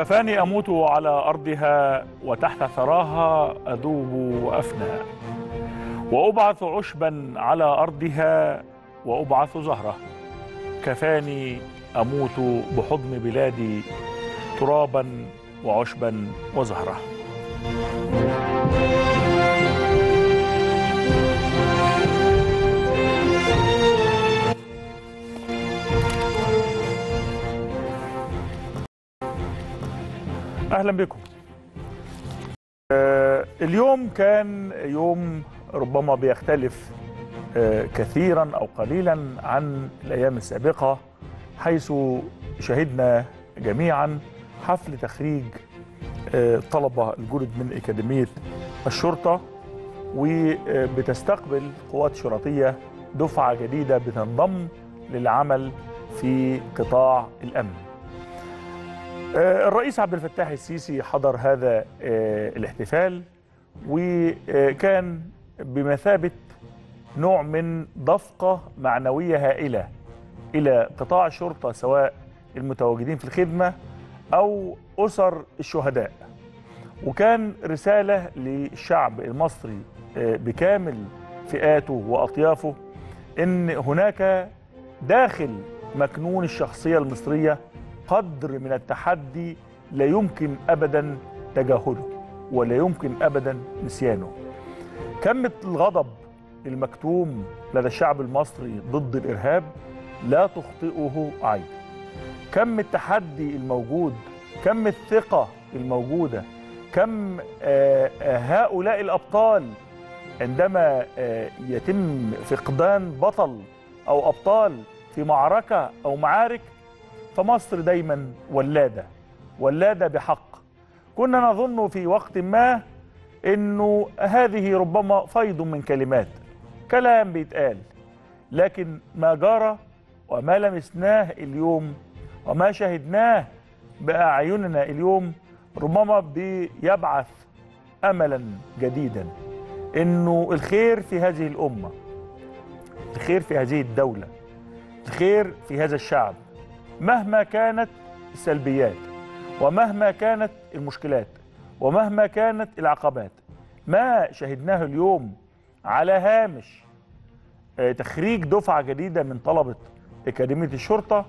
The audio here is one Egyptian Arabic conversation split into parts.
كفاني أموت على أرضها وتحت ثراها أذوب وأفنى وأبعث عشبا على أرضها وأبعث زهرة كفاني أموت بحضن بلادي ترابا وعشبا وزهرة أهلا بكم آه، اليوم كان يوم ربما بيختلف آه، كثيرا أو قليلا عن الأيام السابقة حيث شهدنا جميعا حفل تخريج آه، طلبة الجدد من أكاديمية الشرطة وبتستقبل قوات شرطية دفعة جديدة بتنضم للعمل في قطاع الأمن آه، الرئيس عبد الفتاح السيسي حضر هذا آه، الاحتفال وكان بمثابة نوع من دفقة معنوية هائلة إلى قطاع الشرطة سواء المتواجدين في الخدمة أو أسر الشهداء وكان رسالة للشعب المصري آه، بكامل فئاته وأطيافه إن هناك داخل مكنون الشخصية المصرية قدر من التحدي لا يمكن ابدا تجاهله ولا يمكن ابدا نسيانه. كم الغضب المكتوم لدى الشعب المصري ضد الارهاب لا تخطئه عين. كم التحدي الموجود، كم الثقه الموجوده، كم آه، آه، هؤلاء الابطال عندما آه، يتم فقدان بطل او ابطال في معركه او معارك فمصر دايما ولاده ولاده بحق كنا نظن في وقت ما انه هذه ربما فيض من كلمات كلام بيتقال لكن ما جرى وما لمسناه اليوم وما شهدناه باعيننا اليوم ربما بيبعث املا جديدا انه الخير في هذه الامه الخير في هذه الدوله الخير في هذا الشعب مهما كانت السلبيات ومهما كانت المشكلات ومهما كانت العقبات ما شهدناه اليوم على هامش آه، تخريج دفعة جديدة من طلبة أكاديمية الشرطة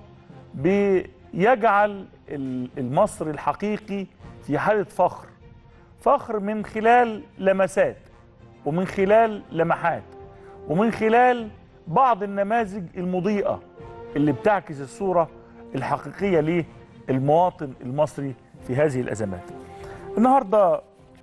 بيجعل ال- المصري الحقيقي في حالة فخر فخر من خلال لمسات ومن خلال لمحات ومن خلال بعض النماذج المضيئة اللي بتعكس الصورة الحقيقية للمواطن المصري في هذه الأزمات النهاردة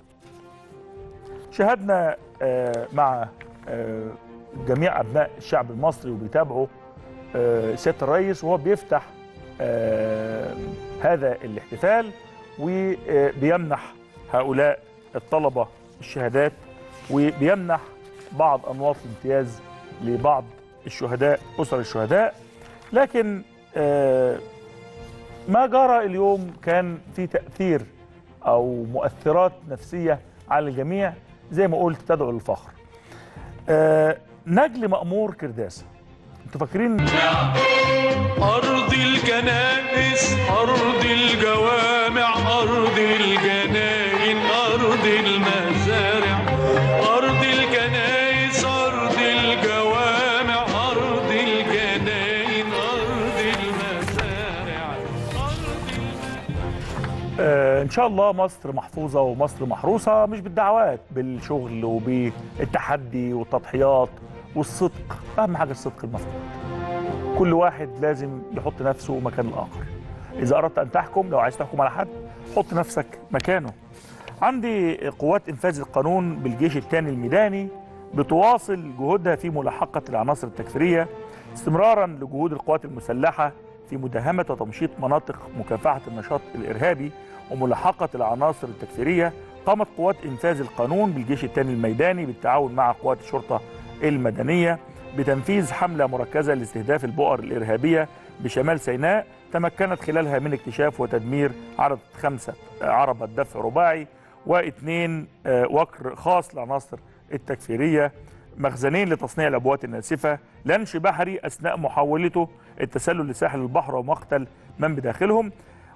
شاهدنا آه، مع آه، جميع أبناء الشعب المصري وبيتابعوا آه، سيادة الرئيس وهو بيفتح آه، هذا الاحتفال وبيمنح هؤلاء الطلبة الشهادات وبيمنح بعض أنواط الامتياز لبعض الشهداء أسر الشهداء لكن آه، ما جرى اليوم كان في تأثير أو مؤثرات نفسية على الجميع زي ما قلت تدعو للفخر آه، نجل مأمور كرداسة انتوا فاكرين أرض الكنائس أرض الجوامع أرض الجناين أرض المزارع أرض الكنائس أرض الجوامع أرض الجناين أرض المزارع أرض آه، ان شاء الله مصر محفوظه ومصر محروسه مش بالدعوات بالشغل وبالتحدي والتضحيات والصدق اهم حاجه الصدق المفروض كل واحد لازم يحط نفسه مكان الاخر اذا اردت ان تحكم لو عايز تحكم على حد حط نفسك مكانه عندي قوات انفاذ القانون بالجيش الثاني الميداني بتواصل جهودها في ملاحقه العناصر التكفيريه استمرارا لجهود القوات المسلحه في مداهمه وتمشيط مناطق مكافحه النشاط الارهابي وملاحقه العناصر التكفيريه قامت قوات انفاذ القانون بالجيش الثاني الميداني بالتعاون مع قوات الشرطه المدنيه بتنفيذ حمله مركزه لاستهداف البؤر الارهابيه بشمال سيناء تمكنت خلالها من اكتشاف وتدمير عرض خمسه عربه دفع رباعي واثنين آه، وكر خاص للعناصر التكفيريه مخزنين لتصنيع الابوات الناسفه لانش بحري اثناء محاولته التسلل لساحل البحر ومقتل من بداخلهم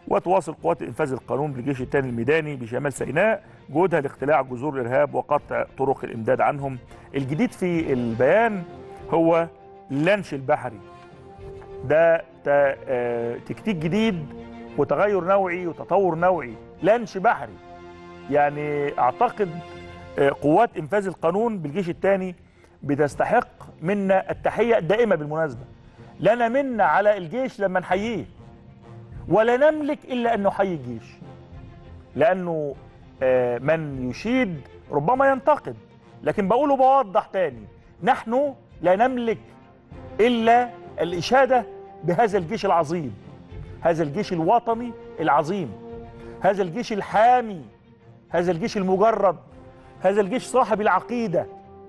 وتواصل قوات انفاذ القانون بالجيش الثاني الميداني بشمال سيناء جهودها لاقتلاع جذور الارهاب وقطع طرق الامداد عنهم. الجديد في البيان هو اللانش البحري. ده ت- آه، تكتيك جديد وتغير نوعي وتطور نوعي لانش بحري يعني اعتقد آه، قوات انفاذ القانون بالجيش الثاني بتستحق منا التحيه الدائمه بالمناسبه لا نمن على الجيش لما نحييه ولا نملك الا ان نحيي الجيش لانه آه، من يشيد ربما ينتقد لكن بقوله بوضح تاني نحن لا نملك الا الاشاده بهذا الجيش العظيم هذا الجيش الوطني العظيم هذا الجيش الحامي هذا الجيش المجرد هذا الجيش صاحب العقيده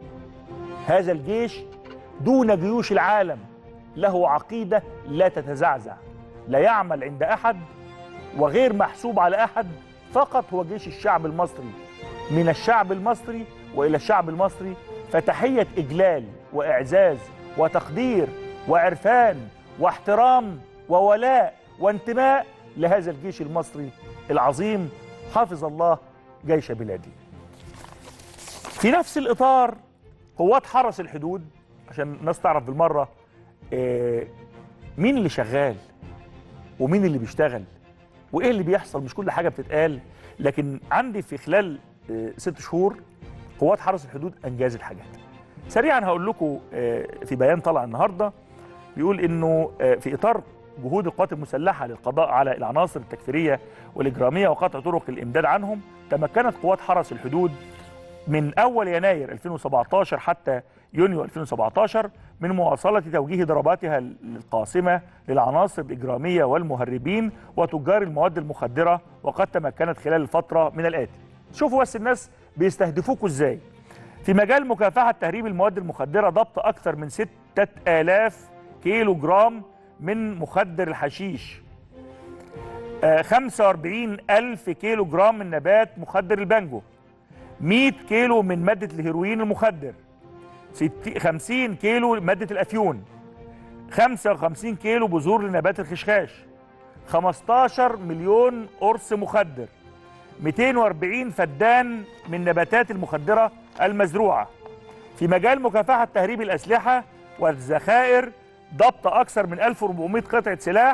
هذا الجيش دون جيوش العالم له عقيده لا تتزعزع لا يعمل عند احد وغير محسوب على احد فقط هو جيش الشعب المصري من الشعب المصري والى الشعب المصري فتحيه اجلال واعزاز وتقدير وعرفان واحترام وولاء وانتماء لهذا الجيش المصري العظيم حافظ الله جيش بلادي في نفس الاطار قوات حرس الحدود عشان الناس تعرف بالمره آه، مين اللي شغال ومين اللي بيشتغل وايه اللي بيحصل مش كل حاجه بتتقال لكن عندي في خلال آه، ست شهور قوات حرس الحدود انجزت حاجات سريعا هقول لكم آه، في بيان طلع النهارده بيقول انه آه، في اطار جهود القوات المسلحه للقضاء على العناصر التكفيريه والاجراميه وقطع طرق الامداد عنهم تمكنت قوات حرس الحدود من اول يناير 2017 حتى يونيو 2017 من مواصله توجيه ضرباتها القاصمه للعناصر الاجراميه والمهربين وتجار المواد المخدره وقد تمكنت خلال الفتره من الاتي شوفوا بس الناس بيستهدفوكوا ازاي في مجال مكافحه تهريب المواد المخدره ضبط اكثر من 6000 كيلو جرام من مخدر الحشيش آه، 45 ألف كيلو جرام من نبات مخدر البانجو 100 كيلو من مادة الهيروين المخدر 60 50 كيلو مادة الأفيون 55 كيلو بذور لنبات الخشخاش 15 مليون قرص مخدر 240 فدان من نباتات المخدرة المزروعة في مجال مكافحة تهريب الأسلحة والذخائر ضبط أكثر من 1400 قطعة سلاح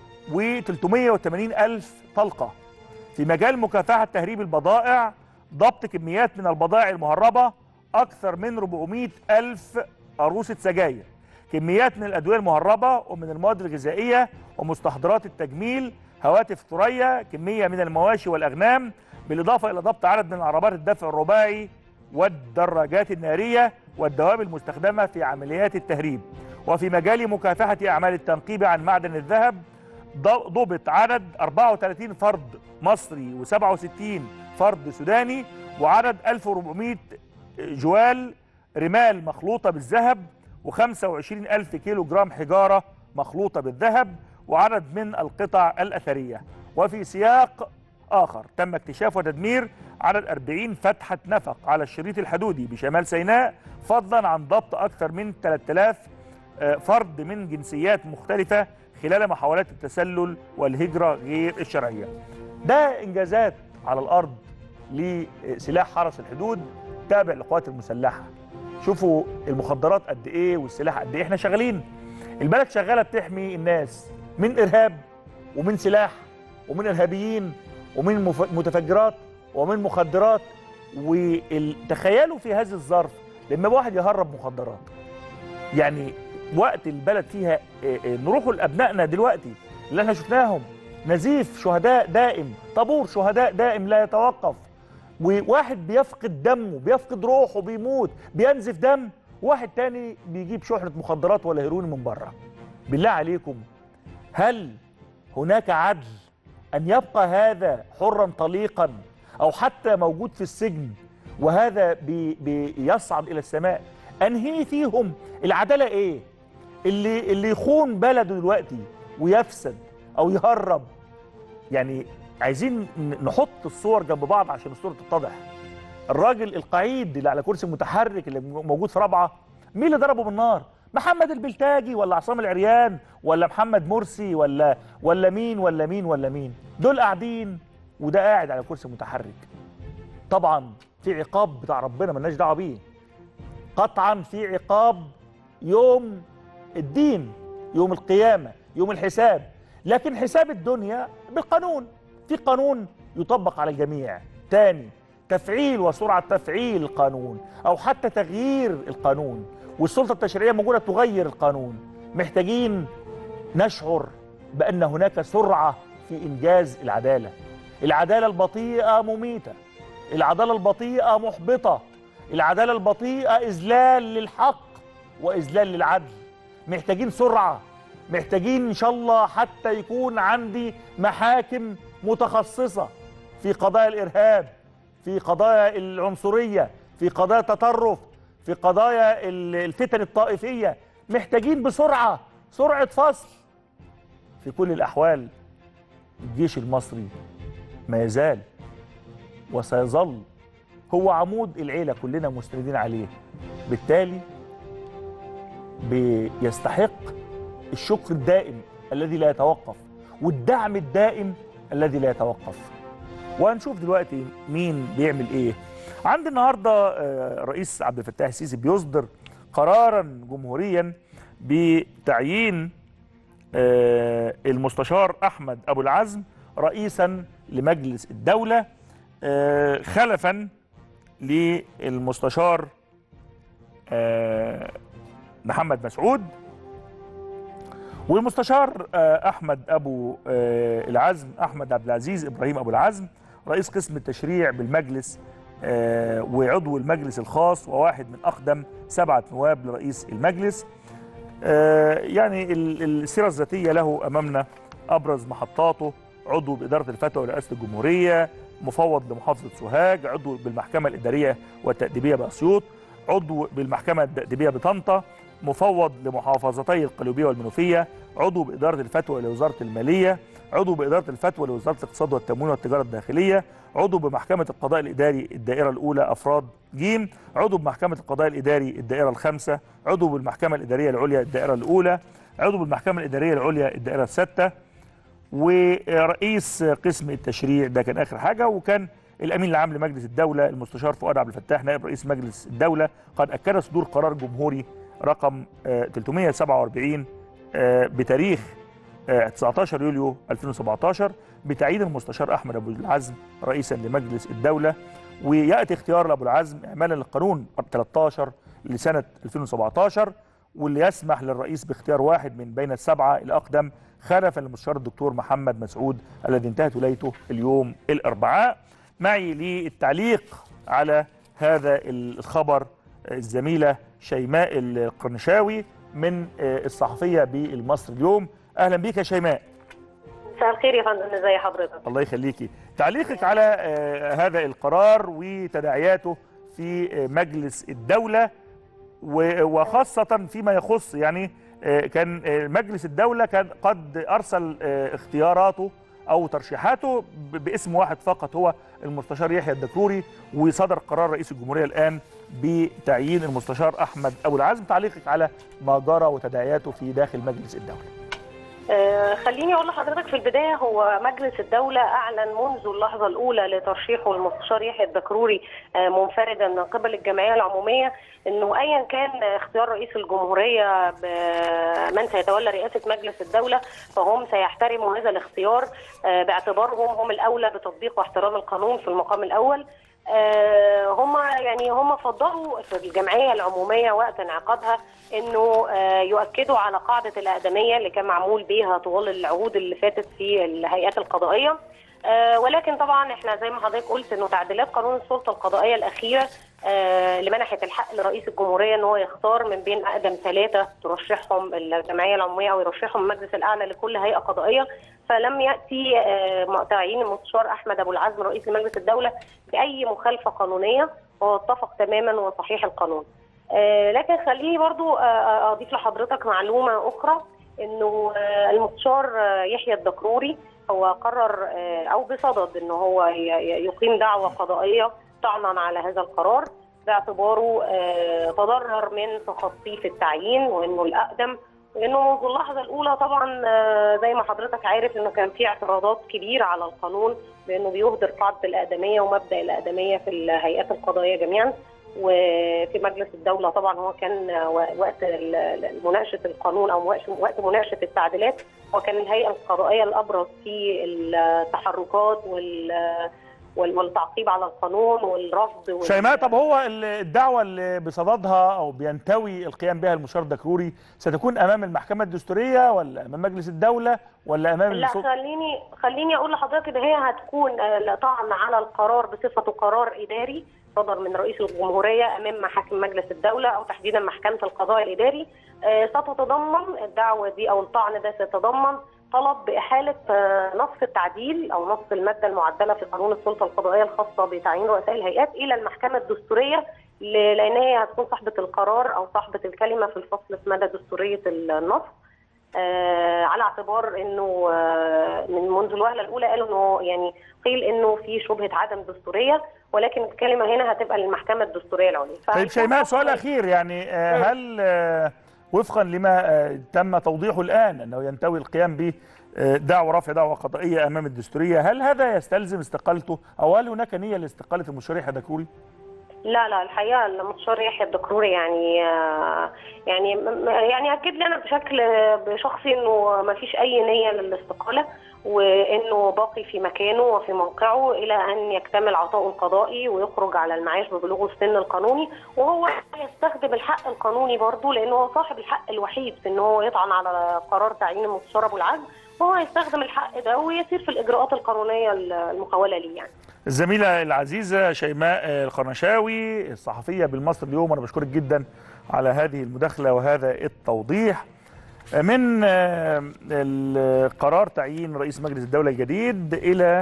و380 ألف طلقة في مجال مكافحة تهريب البضائع ضبط كميات من البضائع المهربة أكثر من 400 ألف عروسة سجاير كميات من الأدوية المهربة ومن المواد الغذائية ومستحضرات التجميل هواتف ثريا كمية من المواشي والأغنام بالإضافة إلى ضبط عدد من عربات الدفع الرباعي والدراجات النارية والدواب المستخدمة في عمليات التهريب وفي مجال مكافحة أعمال التنقيب عن معدن الذهب ض- ضبط عدد 34 فرد مصري و67 فرد سوداني وعدد 1400 جوال رمال مخلوطة بالذهب و25 ألف كيلو جرام حجارة مخلوطة بالذهب وعدد من القطع الأثرية وفي سياق آخر تم اكتشاف وتدمير عدد 40 فتحة نفق على الشريط الحدودي بشمال سيناء فضلا عن ضبط أكثر من 3000 آه، فرد من جنسيات مختلفة خلال محاولات التسلل والهجرة غير الشرعية ده إنجازات على الأرض لسلاح حرس الحدود تابع للقوات المسلحة شوفوا المخدرات قد إيه والسلاح قد إيه إحنا شغالين البلد شغالة بتحمي الناس من إرهاب ومن سلاح ومن إرهابيين ومن مف- متفجرات ومن مخدرات وتخيلوا في هذا الظرف لما واحد يهرب مخدرات يعني وقت البلد فيها إيه إيه نروحوا لابنائنا دلوقتي اللي احنا شفناهم نزيف شهداء دائم طابور شهداء دائم لا يتوقف وواحد بيفقد دمه بيفقد روحه بيموت بينزف دم واحد تاني بيجيب شحنة مخدرات ولا هيروين من بره بالله عليكم هل هناك عدل أن يبقى هذا حرا طليقا أو حتى موجود في السجن وهذا بي بيصعد إلى السماء أنهي فيهم العدالة إيه اللي اللي يخون بلده دلوقتي ويفسد أو يهرب يعني عايزين ن- نحط الصور جنب بعض عشان الصورة تتضح الراجل القعيد اللي على كرسي متحرك اللي موجود في رابعة مين اللي ضربه بالنار محمد البلتاجي ولا عصام العريان ولا محمد مرسي ولا ولا مين ولا مين ولا مين دول قاعدين وده قاعد على كرسي متحرك طبعا في عقاب بتاع ربنا ملناش دعوه بيه قطعا في عقاب يوم الدين يوم القيامه يوم الحساب لكن حساب الدنيا بالقانون في قانون يطبق على الجميع تاني تفعيل وسرعه تفعيل القانون او حتى تغيير القانون والسلطه التشريعيه موجوده تغير القانون محتاجين نشعر بان هناك سرعه في انجاز العداله العداله البطيئه مميته العداله البطيئه محبطه العداله البطيئه اذلال للحق واذلال للعدل محتاجين سرعه محتاجين ان شاء الله حتى يكون عندي محاكم متخصصه في قضايا الارهاب في قضايا العنصريه في قضايا التطرف في قضايا ال- الفتن الطائفيه محتاجين بسرعه سرعه فصل في كل الاحوال الجيش المصري ما يزال وسيظل هو عمود العيله كلنا مستندين عليه بالتالي بيستحق الشكر الدائم الذي لا يتوقف والدعم الدائم الذي لا يتوقف وهنشوف دلوقتي مين بيعمل ايه عند النهارده آه، رئيس عبد الفتاح السيسي بيصدر قرارا جمهوريا بتعيين آه، المستشار احمد ابو العزم رئيسا لمجلس الدوله آه، خلفا للمستشار آه، محمد مسعود والمستشار آه، احمد ابو آه، العزم احمد عبد العزيز ابراهيم ابو العزم رئيس قسم التشريع بالمجلس آه، وعضو المجلس الخاص وواحد من اقدم سبعه نواب لرئيس المجلس آه، يعني ال- السيره الذاتيه له امامنا ابرز محطاته عضو باداره الفتوى ورئاسه الجمهوريه مفوض لمحافظه سوهاج عضو بالمحكمه الاداريه والتاديبيه باسيوط عضو بالمحكمه التاديبيه بطنطا مفوض لمحافظتي القليوبيه والمنوفيه عضو باداره الفتوى لوزاره الماليه عضو باداره الفتوى لوزاره الاقتصاد والتموين والتجاره الداخليه عضو بمحكمه القضاء الاداري الدائره الاولى افراد جيم عضو بمحكمه القضاء الاداري الدائره الخامسه عضو بالمحكمه الاداريه العليا الدائره الاولى عضو بالمحكمه الاداريه العليا الدائره السادسه ورئيس قسم التشريع ده كان اخر حاجه وكان الامين العام لمجلس الدوله المستشار فؤاد عبد الفتاح نائب رئيس مجلس الدوله قد اكد صدور قرار جمهوري رقم آه، 347 آه، بتاريخ آه، 19 يوليو 2017 بتعيين المستشار احمد ابو العزم رئيسا لمجلس الدوله وياتي اختيار لابو العزم اعمالا للقانون 13 لسنه 2017 واللي يسمح للرئيس باختيار واحد من بين السبعه الاقدم خلفا للمستشار الدكتور محمد مسعود الذي انتهت ولايته اليوم الاربعاء معي للتعليق على هذا الخبر الزميله شيماء القرنشاوي من الصحفيه بالمصري اليوم اهلا بيك يا شيماء مساء الخير يا فندم ازي حضرتك الله يخليكي تعليقك على آه، هذا القرار وتداعياته في آه، مجلس الدولة و- وخاصة فيما يخص يعني آه، كان آه، مجلس الدولة كان قد أرسل آه، اختياراته أو ترشيحاته ب- باسم واحد فقط هو المستشار يحيى الدكروري وصدر قرار رئيس الجمهورية الآن بتعيين المستشار أحمد أبو العزم تعليقك على ما جرى وتداعياته في داخل مجلس الدولة آه خليني اقول لحضرتك في البدايه هو مجلس الدوله اعلن منذ اللحظه الاولى لترشيحه المستشار يحيى الدكروري آه منفردا من قبل الجمعيه العموميه انه ايا كان اختيار رئيس الجمهوريه من سيتولى رئاسه مجلس الدوله فهم سيحترموا هذا الاختيار آه باعتبارهم هم الاولى بتطبيق واحترام القانون في المقام الاول آه، هم يعني هم فضلوا في الجمعيه العموميه وقت انعقادها انه آه، يؤكدوا على قاعده الاقدميه اللي كان معمول بيها طوال العهود اللي فاتت في الهيئات القضائيه آه، ولكن طبعا احنا زي ما حضرتك قلت انه تعديلات قانون السلطه القضائيه الاخيره آه، اللي منحت الحق لرئيس الجمهوريه ان هو يختار من بين اقدم ثلاثه ترشحهم الجمعيه العموميه او يرشحهم المجلس الاعلى لكل هيئه قضائيه فلم ياتي آه، تعيين المستشار احمد ابو العزم رئيس لمجلس الدوله باي مخالفه قانونيه وهو اتفق تماما وصحيح القانون. آه، لكن خليني برضو آه، اضيف لحضرتك معلومه اخرى انه آه، المستشار آه، يحيى الدكروري هو قرر آه، او بصدد انه هو ي- ي- يقيم دعوه قضائيه طعنا على هذا القرار باعتباره آه، تضرر من تخطيه في التعيين وانه الاقدم لانه منذ اللحظه الاولى طبعا آه، زي ما حضرتك عارف انه كان في اعتراضات كبيره على القانون بانه بيهدر قاعده الاقدميه ومبدا الاقدميه في الهيئات القضائيه جميعا وفي مجلس الدوله طبعا هو كان آه، وقت ال- ال- مناقشه القانون او وقت وقت مناقشه التعديلات وكان الهيئه القضائيه الابرز في التحركات وال وال- والتعقيب على القانون والرفض وال- شيماء طب هو ال- الدعوه اللي بصددها او بينتوي القيام بها المستشار الدكروري ستكون امام المحكمه الدستوريه ولا امام مجلس الدوله ولا امام لا السلطة؟ خليني خليني اقول لحضرتك ان هي هتكون آه، طعن على القرار بصفته قرار اداري صدر من رئيس الجمهوريه امام محاكم مجلس الدوله او تحديدا محكمه القضاء الاداري آه، ستتضمن الدعوه دي او الطعن ده سيتضمن طلب باحاله آه، نص التعديل او نص الماده المعدله في قانون السلطه القضائيه الخاصه بتعيين رؤساء الهيئات الى المحكمه الدستوريه ل- لان هي هتكون صاحبه القرار او صاحبه الكلمه في الفصل في مدى دستوريه النص آه، على اعتبار انه آه، من منذ الوهله الاولى قالوا انه يعني قيل انه في شبهه عدم دستوريه ولكن الكلمه هنا هتبقى للمحكمه الدستوريه العليا طيب فهيكون شيماء فصل- سؤال اخير يعني آه، هل آه، وفقا لما آه، تم توضيحه الان انه ينتوي القيام ب آه، دعوة رفع دعوة قضائية أمام الدستورية هل هذا يستلزم استقالته أو هل هناك نية لاستقالة المستشار يحيى دكروري؟ لا لا الحقيقه المستشار يحيى الدكروري يعني آه، يعني م- يعني اكد لي انا بشكل بشخصي انه ما فيش اي نيه للاستقاله وانه باقي في مكانه وفي موقعه الى ان يكتمل عطاؤه القضائي ويخرج على المعاش ببلوغه السن القانوني وهو يستخدم الحق القانوني برضه لانه هو صاحب الحق الوحيد في ان هو يطعن على قرار تعيين المستشار ابو العدل وهو يستخدم الحق ده ويسير في الاجراءات القانونيه المخوله ليه يعني الزميلة العزيزة شيماء القرنشاوي الصحفية بالمصر اليوم أنا بشكرك جدا على هذه المداخلة وهذا التوضيح من آه، القرار تعيين رئيس مجلس الدولة الجديد إلى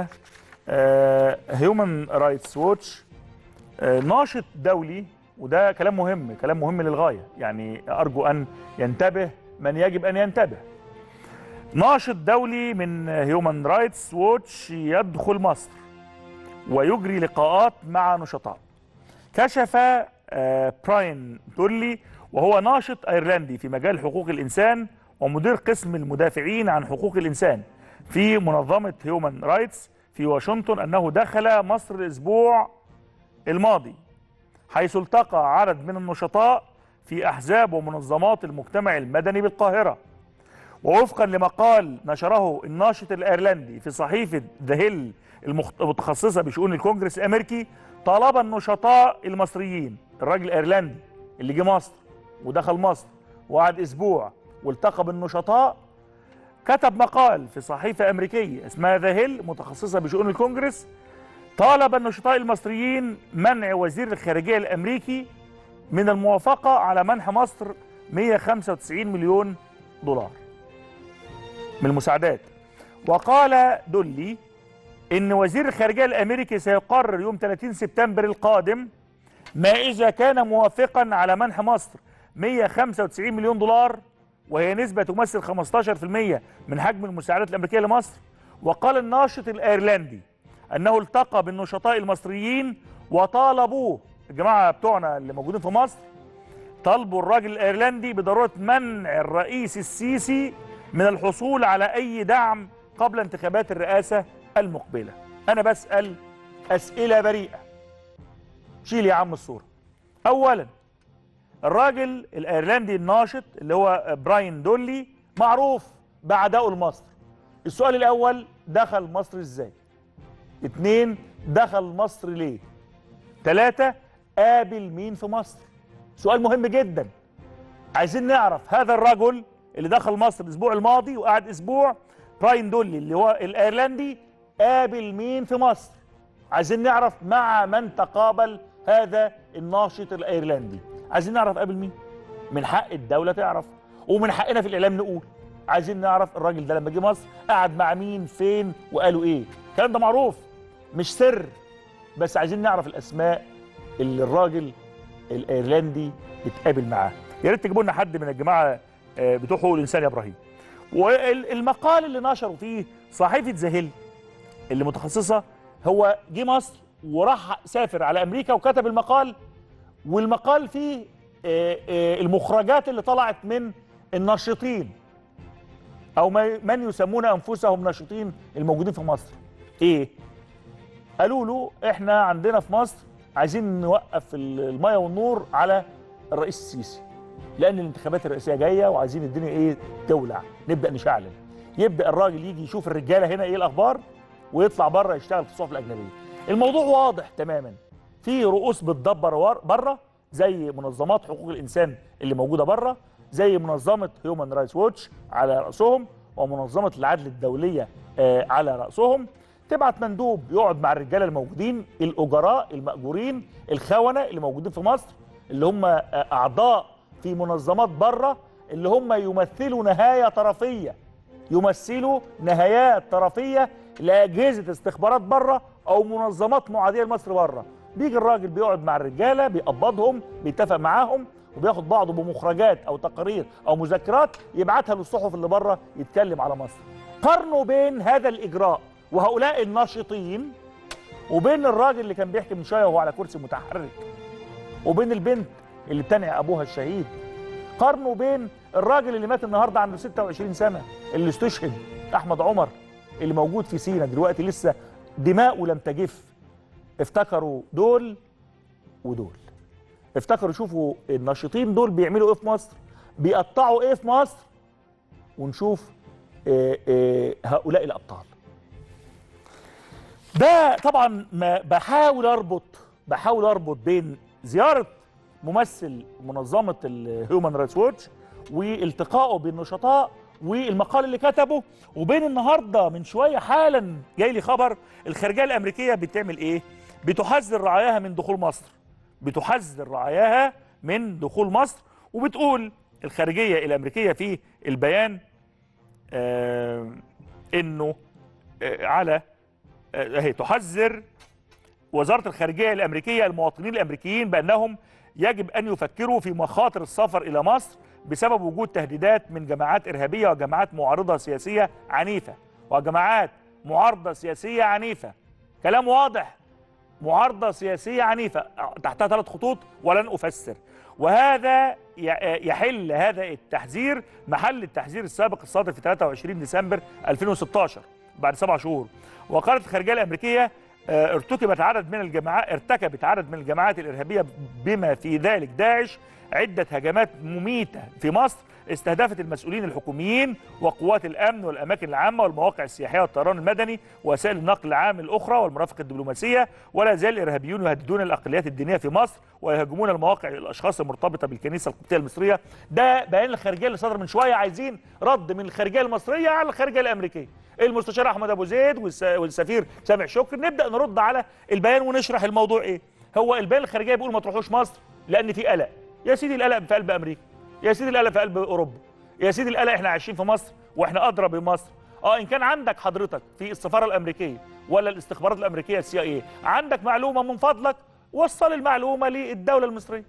هيومن رايتس ووتش ناشط دولي وده كلام مهم كلام مهم للغاية يعني أرجو أن ينتبه من يجب أن ينتبه ناشط دولي من هيومن رايتس ووتش يدخل مصر ويجري لقاءات مع نشطاء كشف آه، براين دولي وهو ناشط ايرلندي في مجال حقوق الانسان ومدير قسم المدافعين عن حقوق الانسان في منظمه هيومن رايتس في واشنطن انه دخل مصر الاسبوع الماضي حيث التقى عدد من النشطاء في احزاب ومنظمات المجتمع المدني بالقاهره ووفقا لمقال نشره الناشط الايرلندي في صحيفه ذا هيل المتخصصه بشؤون الكونجرس الامريكي طلب النشطاء المصريين الراجل الايرلندي اللي جه مصر ودخل مصر وقعد اسبوع والتقى بالنشطاء كتب مقال في صحيفه امريكيه اسمها ذا هيل متخصصه بشؤون الكونجرس طالب النشطاء المصريين منع وزير الخارجيه الامريكي من الموافقه على منح مصر 195 مليون دولار من المساعدات وقال دولي ان وزير الخارجيه الامريكي سيقرر يوم 30 سبتمبر القادم ما اذا كان موافقا على منح مصر 195 مليون دولار وهي نسبه تمثل 15% من حجم المساعدات الامريكيه لمصر وقال الناشط الايرلندي انه التقى بالنشطاء المصريين وطالبوه الجماعه بتوعنا اللي موجودين في مصر طالبوا الراجل الايرلندي بضروره منع الرئيس السيسي من الحصول على اي دعم قبل انتخابات الرئاسه المقبله انا بسال اسئله بريئه شيل يا عم الصوره اولا الراجل الايرلندي الناشط اللي هو براين دولي معروف بعدائه لمصر السؤال الاول دخل مصر ازاي اتنين دخل مصر ليه تلاتة قابل مين في مصر سؤال مهم جدا عايزين نعرف هذا الرجل اللي دخل مصر الاسبوع الماضي وقعد اسبوع براين دولي اللي هو الايرلندي قابل مين في مصر عايزين نعرف مع من تقابل هذا الناشط الايرلندي عايزين نعرف قابل مين من حق الدوله تعرف ومن حقنا في الاعلام نقول عايزين نعرف الراجل ده لما جه مصر قعد مع مين فين وقالوا ايه الكلام ده معروف مش سر بس عايزين نعرف الاسماء اللي الراجل الايرلندي اتقابل معاه يا ريت تجيبوا لنا حد من الجماعه آه، بتوع حقوق الانسان يا ابراهيم والمقال اللي نشروا فيه صحيفه زهيل اللي متخصصه هو جه مصر وراح سافر على امريكا وكتب المقال والمقال فيه آه، آه، المخرجات اللي طلعت من الناشطين او ما- من يسمون انفسهم ناشطين الموجودين في مصر ايه قالوا له احنا عندنا في مصر عايزين نوقف ال- الميه والنور على الرئيس السيسي لان الانتخابات الرئاسيه جايه وعايزين الدنيا ايه تولع نبدا نشعلل يبدا الراجل يجي يشوف الرجاله هنا ايه الاخبار ويطلع بره يشتغل في الصحف الاجنبيه الموضوع واضح تماما في رؤوس بتدبر ور- بره زي منظمات حقوق الانسان اللي موجوده بره زي منظمه هيومن رايتس ووتش على راسهم ومنظمه العدل الدوليه آه، على راسهم تبعت مندوب يقعد مع الرجاله الموجودين الاجراء الماجورين الخونه اللي موجودين في مصر اللي هم آه، اعضاء في منظمات بره اللي هم يمثلوا نهايه طرفيه يمثلوا نهايات طرفيه لاجهزه استخبارات بره او منظمات معاديه لمصر بره بيجي الراجل بيقعد مع الرجاله بيقبضهم بيتفق معاهم وبياخد بعضه بمخرجات او تقارير او مذكرات يبعتها للصحف اللي بره يتكلم على مصر قارنوا بين هذا الاجراء وهؤلاء الناشطين وبين الراجل اللي كان بيحكي من شويه وهو على كرسي متحرك وبين البنت اللي بتنعي ابوها الشهيد قارنوا بين الراجل اللي مات النهارده عنده 26 سنه اللي استشهد احمد عمر اللي موجود في سينا دلوقتي لسه دماؤه لم تجف افتكروا دول ودول افتكروا شوفوا الناشطين دول بيعملوا ايه في مصر بيقطعوا ايه في مصر ونشوف آه، آه، هؤلاء الابطال ده طبعا ما بحاول اربط بحاول اربط بين زياره ممثل منظمه الهيومن رايتس ووتش والتقائه بالنشطاء والمقال اللي كتبه وبين النهارده من شويه حالا جاي لي خبر الخارجيه الامريكيه بتعمل ايه؟ بتحذر رعاياها من دخول مصر بتحذر رعاياها من دخول مصر وبتقول الخارجيه الامريكيه في البيان آه انه آه على آه، اهي تحذر وزاره الخارجيه الامريكيه المواطنين الامريكيين بانهم يجب ان يفكروا في مخاطر السفر الى مصر بسبب وجود تهديدات من جماعات ارهابيه وجماعات معارضه سياسيه عنيفه وجماعات معارضه سياسيه عنيفه كلام واضح معارضه سياسيه عنيفه تحتها ثلاث خطوط ولن افسر وهذا ي- يحل هذا التحذير محل التحذير السابق الصادر في 23 ديسمبر 2016 بعد سبع شهور وقالت الخارجيه الامريكيه آه، ارتكبت عدد من الجماعات ارتكبت عدد من الجماعات الارهابيه بما في ذلك داعش عده هجمات مميته في مصر استهدفت المسؤولين الحكوميين وقوات الامن والاماكن العامه والمواقع السياحيه والطيران المدني ووسائل النقل العام الاخرى والمرافق الدبلوماسيه ولا يزال الارهابيون يهددون الاقليات الدينيه في مصر ويهاجمون المواقع الاشخاص المرتبطه بالكنيسه القبطيه المصريه ده بيان الخارجيه اللي صدر من شويه عايزين رد من الخارجيه المصريه على الخارجيه الامريكيه المستشار احمد ابو زيد والس- والسفير سامح شكري نبدا نرد على البيان ونشرح الموضوع ايه هو البيان الخارجيه بيقول ما تروحوش مصر لان في قلق يا سيدي القلق في قلب امريكا يا سيدي القلق في قلب اوروبا يا سيدي القلق احنا عايشين في مصر واحنا ادرى بمصر اه ان كان عندك حضرتك في السفاره الامريكيه ولا الاستخبارات الامريكيه السي اي عندك معلومه من فضلك وصل المعلومه للدوله المصريه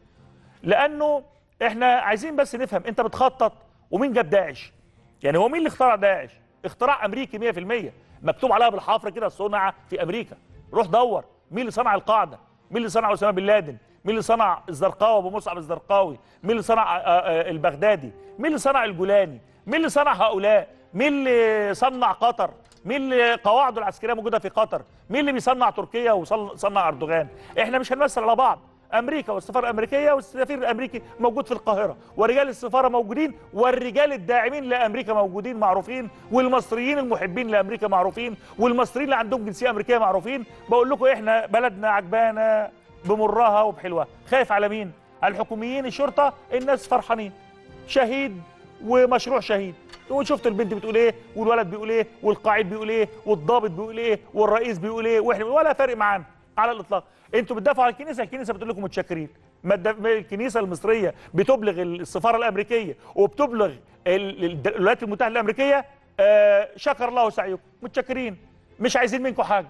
لانه احنا عايزين بس نفهم انت بتخطط ومين جاب داعش يعني هو مين اللي اخترع داعش اختراع امريكي 100% مكتوب عليها بالحفر كده صنع في امريكا روح دور مين اللي صنع القاعده مين اللي صنع اسامه بن لادن مين اللي صنع الزرقاوي ابو مصعب الزرقاوي مين اللي صنع آه، آه، البغدادي مين اللي صنع الجولاني مين اللي صنع هؤلاء مين اللي صنع قطر مين اللي قواعده العسكريه موجوده في قطر مين اللي بيصنع تركيا وصنع اردوغان احنا مش هنمثل على بعض امريكا والسفاره الامريكيه والسفير الامريكي موجود في القاهره ورجال السفاره موجودين والرجال الداعمين لامريكا موجودين معروفين والمصريين المحبين لامريكا معروفين والمصريين اللي عندهم جنسيه امريكيه معروفين بقول لكم احنا بلدنا عجبانه بمرها وبحلوها خايف على مين على الحكوميين الشرطه الناس فرحانين شهيد ومشروع شهيد وشفت البنت بتقول ايه والولد بيقول ايه والقائد بيقول ايه والضابط بيقول ايه والرئيس بيقول ايه واحنا ولا فارق معانا على الاطلاق انتوا بتدافعوا عن الكنيسه الكنيسه بتقول لكم متشكرين ما الد- الكنيسه المصريه بتبلغ السفاره الامريكيه وبتبلغ ال- ال- الولايات المتحده الامريكيه آه شكر الله سعيكم متشكرين مش عايزين منكم حاجه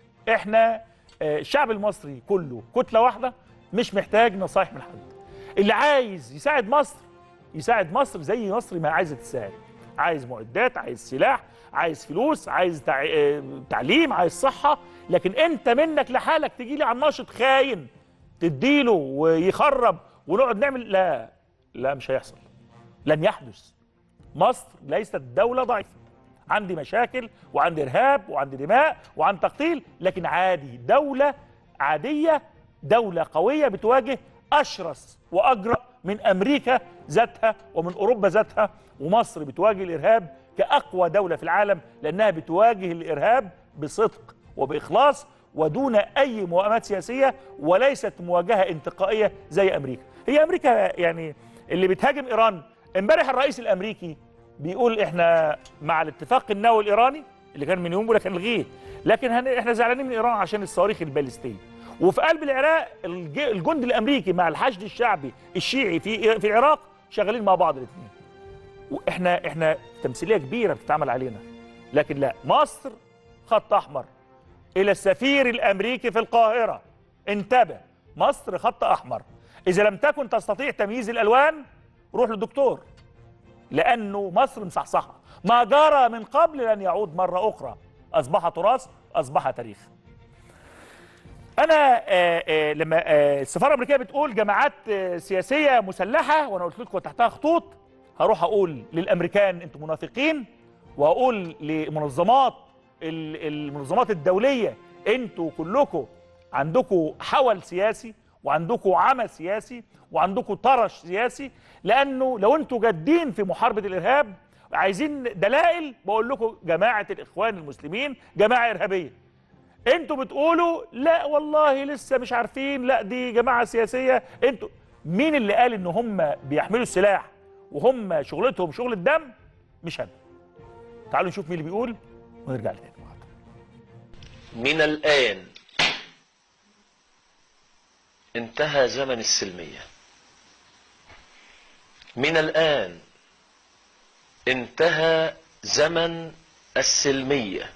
احنا آه، الشعب المصري كله كتله واحده مش محتاج نصايح من حد اللي عايز يساعد مصر يساعد مصر زي مصر ما عايزه تساعد عايز معدات عايز سلاح عايز فلوس عايز تع... آه، تعليم عايز صحه لكن انت منك لحالك تجي لي على الناشط خاين تديله ويخرب ونقعد نعمل لا لا مش هيحصل لن يحدث مصر ليست دولة ضعيفة عندي مشاكل وعندي إرهاب وعندي دماء وعندي تقتيل لكن عادي دولة عادية دولة قوية بتواجه أشرس وأجرأ من أمريكا ذاتها ومن أوروبا ذاتها ومصر بتواجه الإرهاب كأقوى دولة في العالم لأنها بتواجه الإرهاب بصدق وبإخلاص ودون أي موائمات سياسية وليست مواجهة انتقائية زي أمريكا هي أمريكا يعني اللي بتهاجم إيران امبارح الرئيس الأمريكي بيقول احنا مع الاتفاق النووي الإيراني اللي كان من يوم ولكن الغيه لكن هن... احنا زعلانين من إيران عشان الصواريخ البالستية وفي قلب العراق الج... الجند الأمريكي مع الحشد الشعبي الشيعي في في العراق شغالين مع بعض الاثنين واحنا احنا تمثيليه كبيره بتتعمل علينا لكن لا مصر خط احمر الى السفير الامريكي في القاهره انتبه مصر خط احمر اذا لم تكن تستطيع تمييز الالوان روح للدكتور لانه مصر مصحصحه ما جرى من قبل لن يعود مره اخرى اصبح تراث اصبح تاريخ انا آه، آه، لما آه، السفاره الامريكيه بتقول جماعات آه، سياسيه مسلحه وانا قلت لكم تحتها خطوط هروح اقول للامريكان انتم منافقين واقول لمنظمات ال- المنظمات الدوليه انتوا كلكم عندكم حول سياسي وعندكم عمل سياسي وعندكم طرش سياسي لانه لو انتوا جادين في محاربه الارهاب عايزين دلائل بقول لكم جماعه الاخوان المسلمين جماعه ارهابيه انتوا بتقولوا لا والله لسه مش عارفين لا دي جماعه سياسيه انتوا مين اللي قال ان هم بيحملوا السلاح وهم شغلتهم شغل الدم مش انا تعالوا نشوف مين اللي بيقول ونرجع لتاني مع بعض. من الآن انتهى زمن السلمية من الآن انتهى زمن السلمية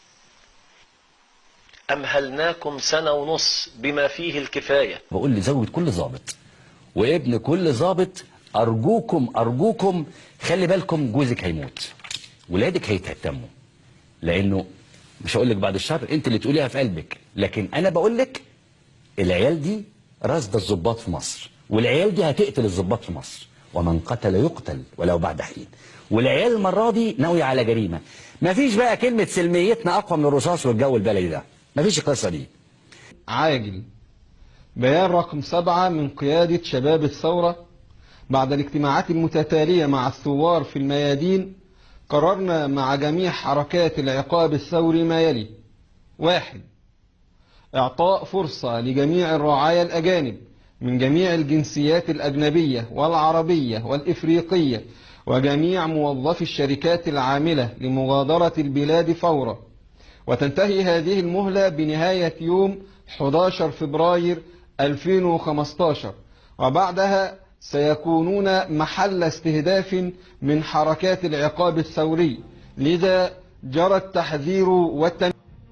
أمهلناكم سنة ونص بما فيه الكفاية بقول لزوجة كل ظابط وابن كل ظابط أرجوكم أرجوكم خلي بالكم جوزك هيموت ولادك هيتهتموا لأنه مش هقول لك بعد الشر أنت اللي تقوليها في قلبك لكن أنا بقول لك العيال دي رصد الضباط في مصر والعيال دي هتقتل الضباط في مصر ومن قتل يقتل ولو بعد حين والعيال المرة دي ناوية على جريمة مفيش بقى كلمة سلميتنا أقوى من الرصاص والجو البلدي ده مفيش القصة دي عاجل بيان رقم سبعة من قيادة شباب الثورة بعد الاجتماعات المتتالية مع الثوار في الميادين قررنا مع جميع حركات العقاب الثوري ما يلي واحد إعطاء فرصة لجميع الرعايا الأجانب من جميع الجنسيات الأجنبية والعربية والإفريقية وجميع موظفي الشركات العاملة لمغادرة البلاد فورا وتنتهي هذه المهلة بنهاية يوم 11 فبراير 2015 وبعدها سيكونون محل استهداف من حركات العقاب الثوري لذا جرى التحذير والتنبيه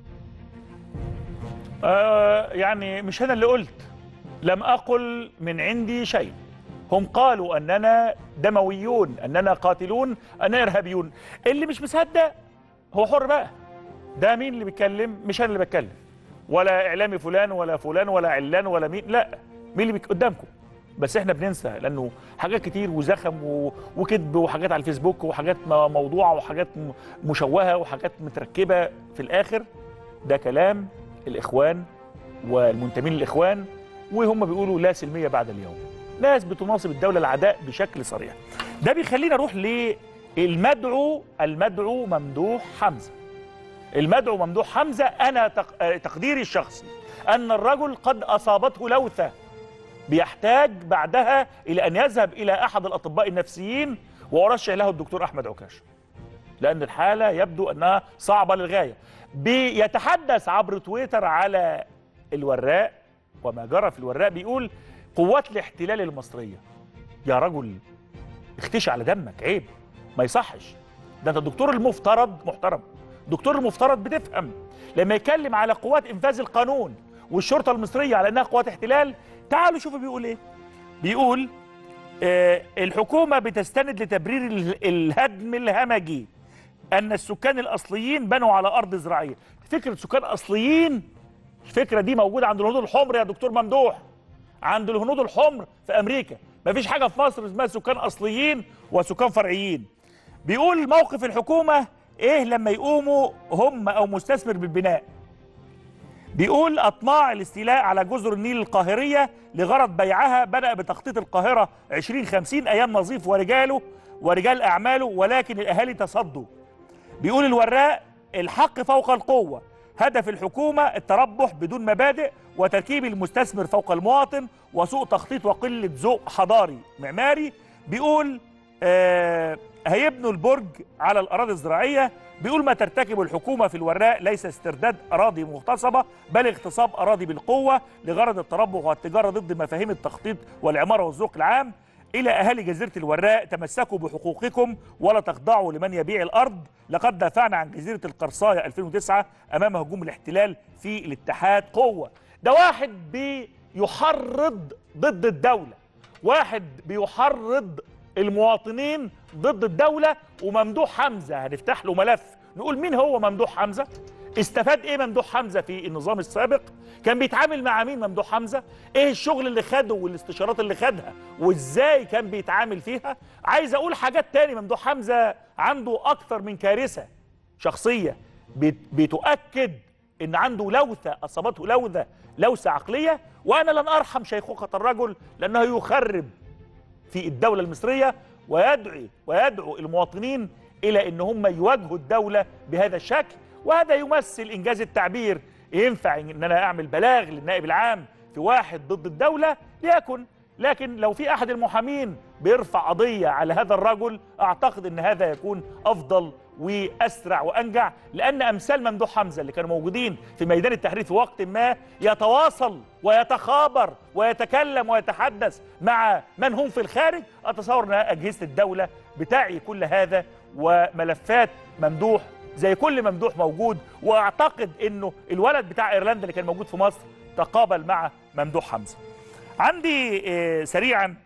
آه يعني مش انا اللي قلت لم اقل من عندي شيء هم قالوا اننا دمويون اننا قاتلون اننا ارهابيون اللي مش مصدق هو حر بقى ده مين اللي بيتكلم مش انا اللي بتكلم ولا اعلامي فلان ولا فلان ولا علان ولا مين لا مين اللي بيك قدامكم بس احنا بننسى لانه حاجات كتير وزخم و... وكذب وحاجات على الفيسبوك وحاجات م- موضوعه وحاجات م- مشوهه وحاجات متركبه في الاخر ده كلام الاخوان والمنتمين للاخوان وهم بيقولوا لا سلميه بعد اليوم ناس بتناصب الدوله العداء بشكل صريح ده بيخلينا نروح للمدعو المدعو ممدوح حمزه المدعو ممدوح حمزه انا تق- آه، تقديري الشخصي ان الرجل قد اصابته لوثه بيحتاج بعدها الى ان يذهب الى احد الاطباء النفسيين وارشح له الدكتور احمد عكاشه لان الحاله يبدو انها صعبه للغايه بيتحدث عبر تويتر على الوراق وما جرى في الوراق بيقول قوات الاحتلال المصريه يا رجل اختشي على دمك عيب ما يصحش ده انت الدكتور المفترض محترم دكتور المفترض بتفهم لما يتكلم على قوات انفاذ القانون والشرطه المصريه على انها قوات احتلال تعالوا شوفوا بيقول ايه بيقول آه الحكومه بتستند لتبرير ال- الهدم الهمجي ان السكان الاصليين بنوا على ارض زراعيه فكره سكان اصليين الفكره دي موجوده عند الهنود الحمر يا دكتور ممدوح عند الهنود الحمر في امريكا مفيش حاجه في مصر اسمها سكان اصليين وسكان فرعيين بيقول موقف الحكومه ايه لما يقوموا هم او مستثمر بالبناء بيقول اطماع الاستيلاء على جزر النيل القاهريه لغرض بيعها بدا بتخطيط القاهره 2050 ايام نظيف ورجاله ورجال اعماله ولكن الاهالي تصدوا بيقول الوراق الحق فوق القوه هدف الحكومه التربح بدون مبادئ وتركيب المستثمر فوق المواطن وسوء تخطيط وقله ذوق حضاري معماري بيقول آه هيبنوا البرج على الاراضي الزراعيه بيقول ما ترتكبه الحكومه في الوراق ليس استرداد اراضي مغتصبه بل اغتصاب اراضي بالقوه لغرض التربح والتجاره ضد مفاهيم التخطيط والعماره والذوق العام الى اهالي جزيره الوراق تمسكوا بحقوقكم ولا تخضعوا لمن يبيع الارض لقد دافعنا عن جزيره القرصايه 2009 امام هجوم الاحتلال في الاتحاد قوه ده واحد بيحرض ضد الدوله واحد بيحرض المواطنين ضد الدولة وممدوح حمزة هنفتح له ملف نقول مين هو ممدوح حمزة استفاد ايه ممدوح حمزة في النظام السابق كان بيتعامل مع مين ممدوح حمزة ايه الشغل اللي خده والاستشارات اللي خدها وازاي كان بيتعامل فيها عايز اقول حاجات تاني ممدوح حمزة عنده اكتر من كارثة شخصية بت- بتؤكد ان عنده لوثة اصابته لوثة لوثة عقلية وانا لن ارحم شيخوخة الرجل لانه يخرب في الدولة المصرية ويدعي ويدعو المواطنين إلى أن هم يواجهوا الدولة بهذا الشكل وهذا يمثل إنجاز التعبير ينفع أن أنا أعمل بلاغ للنائب العام في واحد ضد الدولة ليكن لكن لو في أحد المحامين بيرفع قضية على هذا الرجل أعتقد أن هذا يكون أفضل وأسرع وأنجع لأن أمثال ممدوح حمزة اللي كانوا موجودين في ميدان التحرير في وقت ما يتواصل ويتخابر ويتكلم ويتحدث مع من هم في الخارج أتصور أن أجهزة الدولة بتعي كل هذا وملفات ممدوح زي كل ممدوح موجود واعتقد انه الولد بتاع ايرلندا اللي كان موجود في مصر تقابل مع ممدوح حمزه. عندي آه، سريعا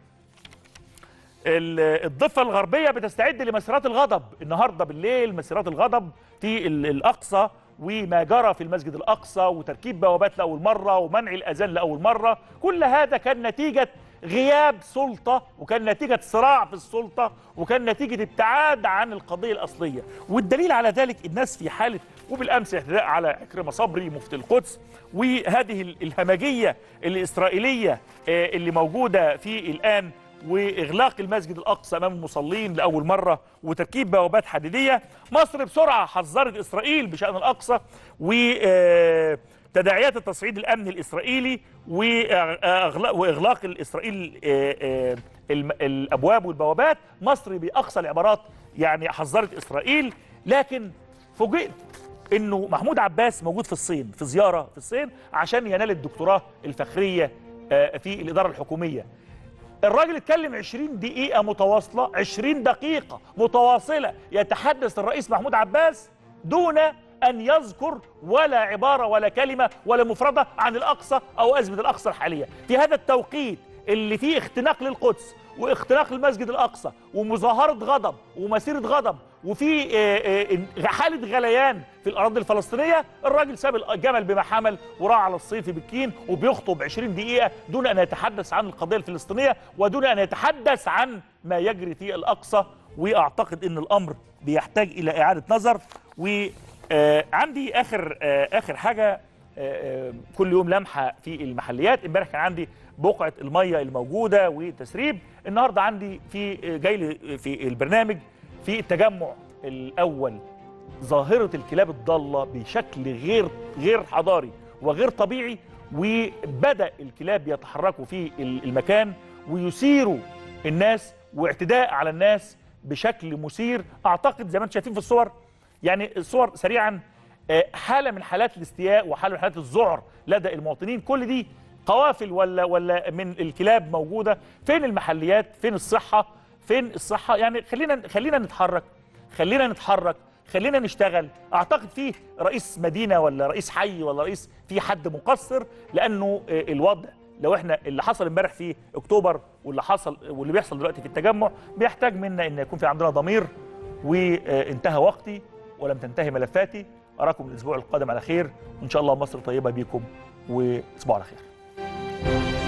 ال- الضفه الغربيه بتستعد لمسيرات الغضب النهارده بالليل مسيرات الغضب في ال- الاقصى وما جرى في المسجد الاقصى وتركيب بوابات لاول مره ومنع الاذان لاول مره كل هذا كان نتيجه غياب سلطه وكان نتيجه صراع في السلطه وكان نتيجه ابتعاد عن القضيه الاصليه والدليل على ذلك الناس في حاله وبالامس اعتداء على عكرمه صبري مفتي القدس وهذه ال- الهمجيه الاسرائيليه آه، اللي موجوده في الان واغلاق المسجد الاقصى امام المصلين لاول مره وتركيب بوابات حديديه مصر بسرعه حذرت اسرائيل بشان الاقصى وتداعيات التصعيد الامني الاسرائيلي وأغلاق- واغلاق الاسرائيل آه، آه، الم- الابواب والبوابات مصر باقصى العبارات يعني حذرت اسرائيل لكن فوجئت انه محمود عباس موجود في الصين في زياره في الصين عشان ينال الدكتوراه الفخريه آه، في الاداره الحكوميه الراجل اتكلم 20 دقيقة متواصلة 20 دقيقة متواصلة يتحدث الرئيس محمود عباس دون أن يذكر ولا عبارة ولا كلمة ولا مفردة عن الأقصى أو أزمة الأقصى الحالية في هذا التوقيت اللي فيه اختناق للقدس واختناق المسجد الأقصى ومظاهرة غضب ومسيرة غضب وفي آه، آه، حالة غليان في الأراضي الفلسطينية الراجل ساب الجمل بما حمل وراح على الصين في بكين وبيخطب 20 دقيقة دون أن يتحدث عن القضية الفلسطينية ودون أن يتحدث عن ما يجري في الأقصى وأعتقد أن الأمر بيحتاج إلى إعادة نظر وعندي آخر آه، آخر حاجة آه، آه، كل يوم لمحة في المحليات امبارح كان عندي بقعة المية الموجودة وتسريب النهاردة عندي في جاي لي في البرنامج في التجمع الأول ظاهرة الكلاب الضالة بشكل غير غير حضاري وغير طبيعي وبدأ الكلاب يتحركوا في المكان ويثيروا الناس واعتداء على الناس بشكل مثير أعتقد زي ما انتم شايفين في الصور يعني الصور سريعا آه، حالة من حالات الاستياء وحالة من حالات الذعر لدى المواطنين كل دي قوافل ولا ولا من الكلاب موجودة فين المحليات فين الصحة فين الصحة يعني خلينا خلينا نتحرك خلينا نتحرك خلينا نشتغل اعتقد فيه رئيس مدينه ولا رئيس حي ولا رئيس في حد مقصر لانه آه، الوضع لو احنا اللي حصل امبارح في اكتوبر واللي حصل واللي بيحصل دلوقتي في التجمع بيحتاج منا ان يكون في عندنا ضمير وانتهى وقتي ولم تنتهي ملفاتي اراكم الاسبوع القادم على خير وان شاء الله مصر طيبه بيكم وتصبحوا على خير